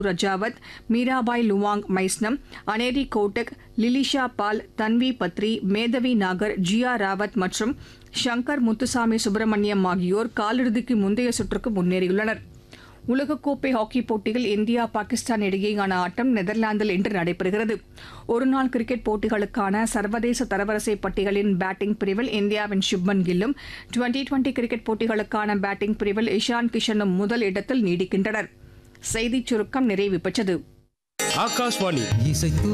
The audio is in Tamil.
ரஜாவத் மீராபாய் லுவாங் மைஸ்னம் அனேரி கோட்டக் லிலிஷா பால் தன்வி பத்ரி மேதவி நாகர் ஜியா ராவத் மற்றும் ஷங்கர் முத்துசாமி சுப்பிரமணியம் ஆகியோர் காலிறுதிக்கு முந்தைய சுற்றுக்கு முன்னேறியுள்ளனர் உலகக்கோப்பை ஹாக்கிப் போட்டியில் இந்தியா பாகிஸ்தான் இடையேயான ஆட்டம் நெதர்லாந்தில் இன்று நடைபெறுகிறது ஒருநாள் கிரிக்கெட் போட்டிகளுக்கான சர்வதேச தரவரிசை பட்டியலின் பேட்டிங் பிரிவில் இந்தியாவின் சுப்மன் கில்லும் டுவெண்டி டுவெண்டி கிரிக்கெட் போட்டிகளுக்கான பேட்டிங் பிரிவில் இஷான் கிஷனும் முதல் இடத்தில் நீடிக்கின்றனர் செய்திச் சுருக்கம் நிறைவு பெற்றது ஆகாஷ்வாணி இசைத்து